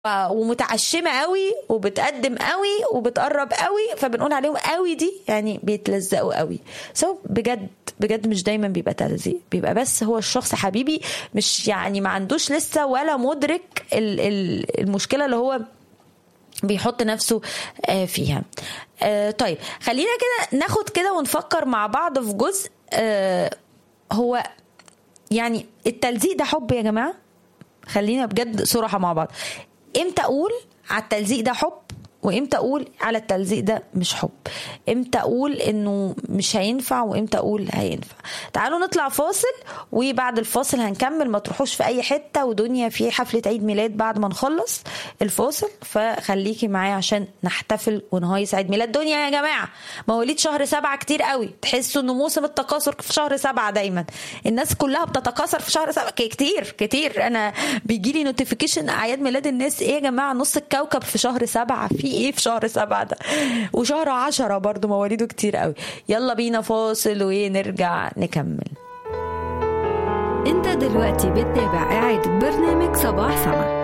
ومتعشمه قوي وبتقدم قوي وبتقرب قوي فبنقول عليهم قوي دي يعني بيتلزقوا قوي سو بجد بجد مش دايما بيبقى تلزيق بيبقى بس هو الشخص حبيبي مش يعني ما عندوش لسه ولا مدرك ال- ال- المشكله اللي هو بيحط نفسه آه، فيها آه، طيب خلينا كده ناخد كده ونفكر مع بعض في جزء آه، هو يعني التلزيق ده حب يا جماعه خلينا بجد صراحه مع بعض امتى اقول على التلزيق ده حب وامتى اقول على التلزيق ده مش حب امتى اقول انه مش هينفع وامتى اقول هينفع تعالوا نطلع فاصل وبعد الفاصل هنكمل ما تروحوش في اي حته ودنيا في حفله عيد ميلاد بعد ما نخلص الفاصل فخليكي معايا عشان نحتفل ونهيص عيد ميلاد دنيا يا جماعه مواليد شهر سبعة كتير قوي تحسوا انه موسم التكاثر في شهر سبعة دايما الناس كلها بتتكاثر في شهر سبعة كتير كتير انا بيجي لي نوتيفيكيشن اعياد ميلاد الناس ايه يا جماعه نص الكوكب في شهر سبعة في ايه في شهر سبعة ده وشهر عشرة برضو مواليده كتير قوي يلا بينا فاصل ونرجع نكمل انت دلوقتي بتتابع إعادة برنامج صباح سما